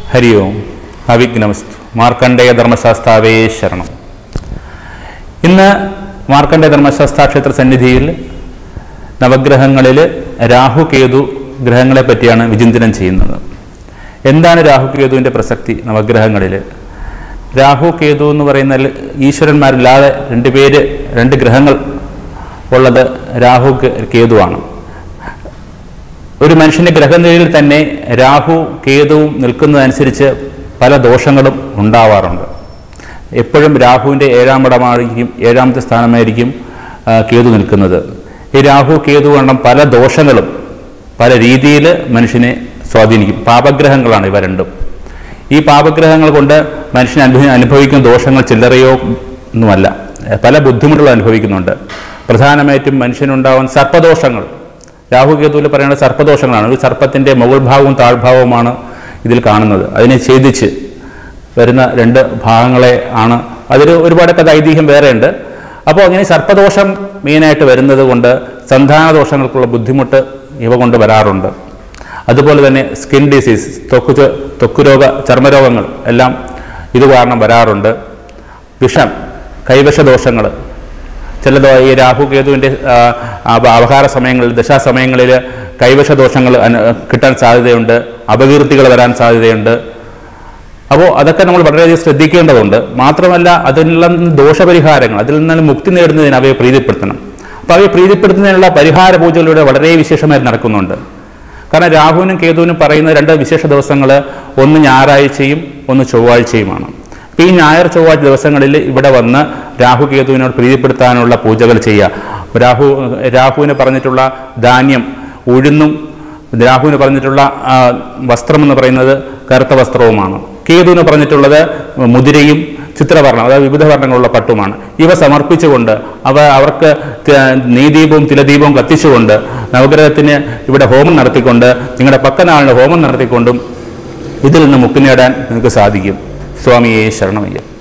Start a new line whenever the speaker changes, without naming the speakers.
ഹരി ഓം അവിഘ്നമസ്തു മാർക്കണ്ഡേയ ധർമ്മശാസ്താവേ ശരണം ഇന്ന് മാർക്കണ്ഡേയ ധർമ്മശാസ്ത്ര ക്ഷേത്ര സന്നിധിയിൽ നവഗ്രഹങ്ങളിൽ രാഹു കേതു ഗ്രഹങ്ങളെ പറ്റിയാണ് വിചിന്തനം ചെയ്യുന്നത് എന്താണ് രാഹു കേതുവിൻ്റെ പ്രസക്തി നവഗ്രഹങ്ങളിൽ രാഹു കേതു എന്ന് പറയുന്ന ഈശ്വരന്മാരില്ലാതെ രണ്ട് പേര് രണ്ട് ഗ്രഹങ്ങൾ ഉള്ളത് രാഹു കേ- കേതുവാണ് ഒരു മനുഷ്യന്റെ ഗ്രഹനിലയിൽ തന്നെ രാഹു കേതുവും നിൽക്കുന്നതനുസരിച്ച് പല ദോഷങ്ങളും ഉണ്ടാവാറുണ്ട് എപ്പോഴും രാഹുവിൻ്റെ ഏഴാം ഇടമായിരിക്കും ഏഴാമത്തെ സ്ഥാനമായിരിക്കും ആ, കേതു നിൽക്കുന്നത് ഈ രാഹു കേതു കാരണം പല ദോഷങ്ങളും പല രീതിയിൽ മനുഷ്യനെ സ്വാധീനിക്കും പാപഗ്രഹങ്ങളാണ് ഇവ രണ്ടും ഈ പാപഗ്രഹങ്ങൾ കൊണ്ട് മനുഷ്യൻ അനുഭവി അനുഭവിക്കുന്ന ദോഷങ്ങൾ ചില്ലറയോ ഒന്നുമല്ല പല ബുദ്ധിമുട്ടുകൾ അനുഭവിക്കുന്നുണ്ട് പ്രധാനമായിട്ടും മനുഷ്യനുണ്ടാവുന്ന സർപ്പദോഷങ്ങൾ രാഹുകേതുവിൽ പറയുന്ന സർപ്പദോഷങ്ങളാണ് ഒരു സർപ്പത്തിൻ്റെ മുകൾ ഭാഗവും താഴ്ഭാഗവുമാണ് ഇതിൽ കാണുന്നത് അതിനെ ഛേദിച്ച് വരുന്ന രണ്ട് ഭാഗങ്ങളെ ആണ് അതിൽ ഒരുപാട് കഥ ഐതിഹ്യം വേറെയുണ്ട് അപ്പോൾ അങ്ങനെ സർപ്പദോഷം മെയിനായിട്ട് വരുന്നത് കൊണ്ട് സന്താന ദോഷങ്ങൾക്കുള്ള ബുദ്ധിമുട്ട് ഇവ കൊണ്ട് വരാറുണ്ട് അതുപോലെ തന്നെ സ്കിൻ ഡിസീസ് ത്വക്ക് ചൊ- ത്വക്ക് രോഗ ചർമ്മരോഗങ്ങൾ എല്ലാം ഇത് കാരണം വരാറുണ്ട് വിഷം കൈവശദോഷങ്ങൾ ചില ദോ- ഈ രാഹു കേതുവിൻ്റെ ആ, ആ, അവഹാര സമയങ്ങളിൽ ദശാസമയങ്ങളിൽ കൈവശ ദോഷങ്ങൾ അന- കിട്ടാൻ സാധ്യതയുണ്ട് അപകീർത്തികൾ വരാൻ സാധ്യതയുണ്ട് അപ്പോൾ അതൊക്കെ നമ്മൾ വളരെയധികം ശ്രദ്ധിക്കേണ്ടതുണ്ട് മാത്രമല്ല അതിനുള്ള ദോഷപരിഹാരങ്ങൾ അതിൽ നിന്ന് മുക്തി നേടുന്നതിന് അവയെ പ്രീതിപ്പെടുത്തണം അപ്പോൾ അവയെ പ്രീതിപ്പെടുത്തുന്നതിനുള്ള പരിഹാര പൂജകളിലൂടെ വളരെ വിശേഷമായി നടക്കുന്നുണ്ട് കാരണം രാഹുവിനും കേതുവിനും പറയുന്ന രണ്ട് വിശേഷ ദിവസങ്ങൾ ഒന്ന് ഞായറാഴ്ചയും ഒന്ന് ചൊവ്വാഴ്ചയുമാണ് അപ്പോൾ ഈ ഞായർ ചൊവ്വാഴ്ച ദിവസങ്ങളിൽ ഇവിടെ വന്ന് രാഹു കേതുവിനോട് പ്രീതിപ്പെടുത്താനുള്ള പൂജകൾ ചെയ്യുക രാഹു രാഹുവിന് പറഞ്ഞിട്ടുള്ള ധാന്യം ഉഴുന്നും രാഹുവിന് പറഞ്ഞിട്ടുള്ള ആ, വസ്ത്രം എന്ന് പറയുന്നത് കറുത്ത വസ്ത്രവുമാണ് കേതുവിന് പറഞ്ഞിട്ടുള്ളത് മുതിരയും ചിത്രവർണ്ണം അതായത് വിവിധ വർണ്ണങ്ങളുള്ള പട്ടുമാണ് ഇവ സമർപ്പിച്ചുകൊണ്ട് അവ അവർക്ക് ത- നെയ്ദീപവും തിലദീപവും കത്തിച്ചുകൊണ്ട് നവഗ്രഹത്തിന് ഇവിടെ ഹോമം നടത്തിക്കൊണ്ട് നിങ്ങളുടെ പക്കനാളിന് ഹോമം നടത്തിക്കൊണ്ടും ഇതിൽ നിന്ന് മുക്തി നേടാൻ നിങ്ങൾക്ക് സാധിക്കും സ്വാമിയെ ശരണമയ്യ